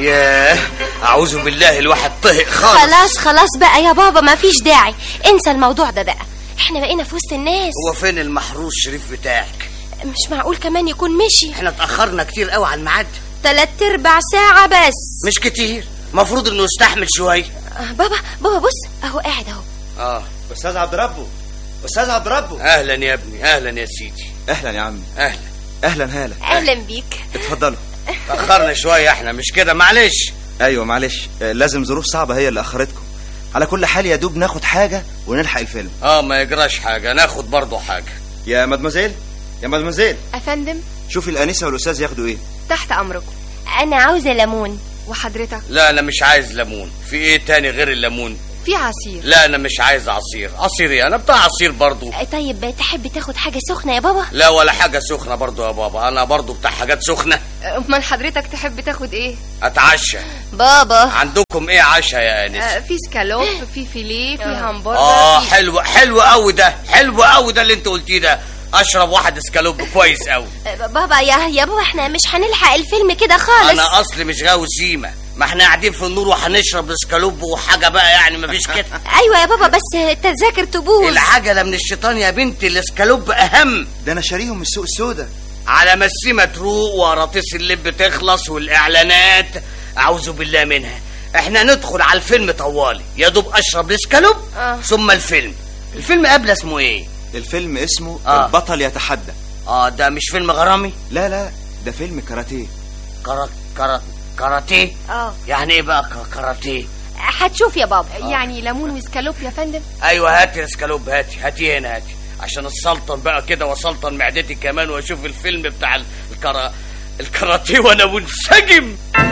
ياه اعوذ بالله الواحد طهق خالص خلاص خلاص بقى يا بابا ما فيش داعي انسى الموضوع ده بقى احنا بقينا في وسط الناس هو فين المحروس شريف بتاعك مش معقول كمان يكون مشي احنا اتاخرنا كتير قوي على الميعاد تلات ارباع ساعة بس مش كتير مفروض انه يستحمل شويه آه، بابا بابا بص اهو قاعد اهو اه استاذ عبد ربه استاذ عبد ربه اهلا يا ابني اهلا يا سيدي اهلا يا عمي اهلا اهلا هاله اهلا بيك اتفضلوا تاخرنا شويه احنا مش كده معلش ايوه معلش آه، لازم ظروف صعبه هي اللي اخرتكم على كل حال يا دوب ناخد حاجه ونلحق الفيلم اه ما يجراش حاجه ناخد برضه حاجه يا مدمزيل يا مدمزيل افندم شوفي الانسه والاستاذ ياخدوا ايه تحت امركم انا عاوزة ليمون وحضرتك لا انا مش عايز ليمون في ايه تاني غير الليمون في عصير لا انا مش عايز عصير عصير ايه انا بتاع عصير برضه آه، طيب تحب تاخد حاجة سخنة يا بابا لا ولا حاجه سخنه برضه يا بابا انا برضه بتاع حاجات سخنه امال حضرتك تحب تاخد ايه اتعشى بابا عندكم ايه عشاء يا انس آه، في سكالوب في فيليه في همبرجر اه في... حلو حلو قوي ده حلو قوي ده اللي انت قلتيه ده اشرب واحد اسكالوب كويس قوي آه، بابا يا يا بابا احنا مش هنلحق الفيلم كده خالص انا اصلي مش غاوي سيما ما احنا قاعدين في النور وهنشرب اسكالوب وحاجه بقى يعني مفيش كده ايوه يا بابا بس التذاكر تبوظ العجله من الشيطان يا بنتي الاسكالوب اهم ده انا شاريهم من السوق السوداء على ما السيما تروق وراطيس اللب تخلص والاعلانات اعوذ بالله منها احنا ندخل على الفيلم طوالي يا دوب اشرب الاسكالوب آه. ثم الفيلم الفيلم قبل اسمه ايه الفيلم اسمه آه. البطل يتحدى اه ده مش فيلم غرامي لا لا ده فيلم كاراتيه كرا كرا كاراتيه اه يعني ايه بقى ك- كاراتيه هتشوف يا بابا يعني ليمون وسكالوب يا فندم ايوه هاتي الاسكالوب هاتي هاتي هنا هاتي عشان السلطن بقى كده وسلطن معدتي كمان واشوف الفيلم بتاع ال- الكرا الكاراتيه وانا منسجم